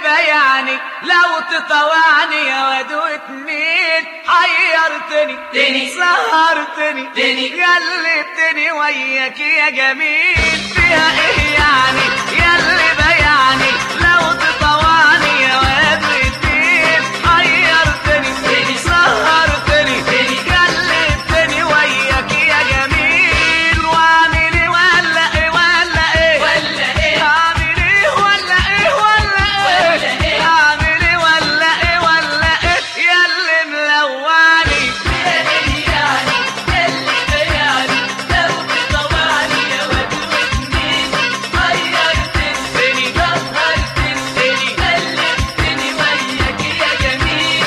بيعني لو تطوعني يا واد واتنين حيرتني تاني. سهرتني تاني. قلبتني وياك يا جميل فيها ايه يعني ياللي بيعني لو تطوعني يا واد واتنين حيرتني تاني. سهرتني تاني. قلبتني وياك يا جميل واعمل ايه ولا ايه ولا ايه ولا ايه اعمل ايه ولا ايه ولا ولا ايه إيه؟ اعمل ايه ولا ايه ولا ايه يا اللي ملواني يعني اللي بيعني لو تطوعني يا واد واتنين غيرتني سهرتني قلبتني وياك يا جميل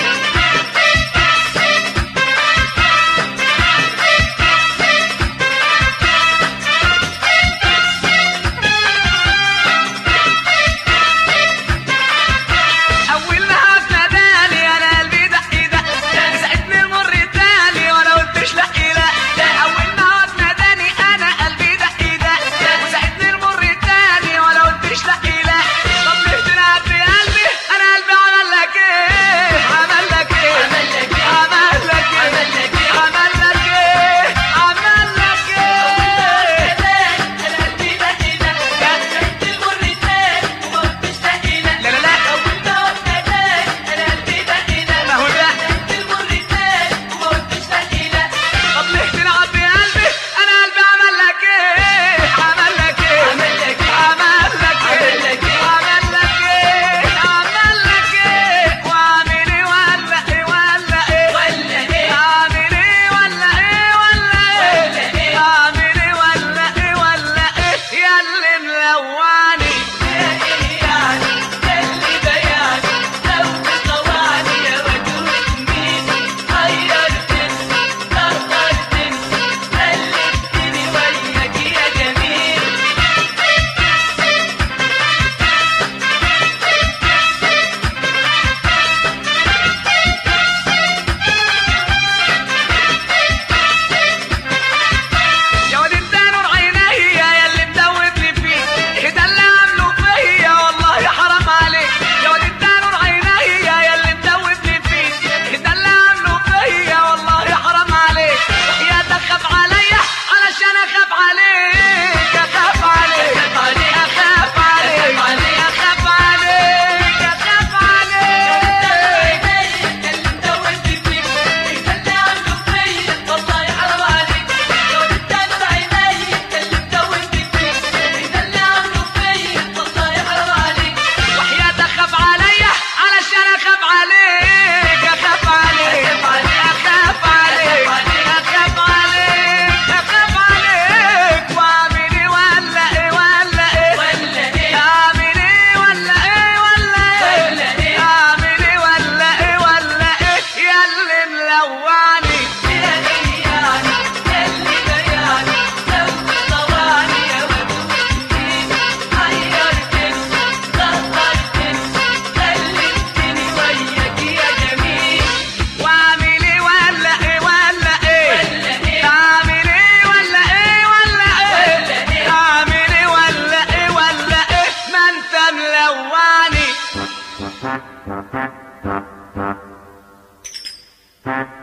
اول ما هتناداني انا قلبي دق دق ساعدني المر التاني وانا قلتش لا لا اول ما هتناداني انا قلبي دق دق وساعدني المر التاني وانا قلتش لا لا طب ليه تلعب في قلبي انا قلبي عمل لك ايه عمل لك ايه عمل لك إيه؟ عمل لك ايه عمل لك إيه؟ عمل لك ايه عمل لك ايه لا لا لا ما هو ده طب ليه تلعب بقلبي انا قلبي عمل لك ايه عمل لك ايه عمل لك إيه؟ عمل لك عمل ايه لك إيه؟ عمل لك ايه عمل لك ايه واعمل ايه ولا ايه ولا ايه اعمل ايه ولا ايه ولا ايه اعمل ايه ولا ايه ولا ايه يا اللي ملواني يا واد انت نور عيني يا اللي مدوبني فيك ايه ده اللي عامله فيا والله حرام عليك يا واد انت نور عيني يا اللي مدوبني فيك ايه ده اللي عامله فيا والله حرام عليك وحياتك خاف عليا علشان اخاف عليك اخاف عليك اخاف عليك اخاف عليك اخاف عليك وحياتك خاف عليا علشان اخاف عليك اخاف عليك اخاف عليك اخاف عليك اخاف عليك واعمل ايه ولا ايه ولا ايه اعمل ايه ولا ايه ولا ايه اعمل ايه ولا ايه ولا ايه يا اللي ملواني واعمل ايه ولا ايه ولا ايه اعمل ايه ولا ايه ولا ايه اعمل ايه ولا ايه ولا ايه ما انت ملواني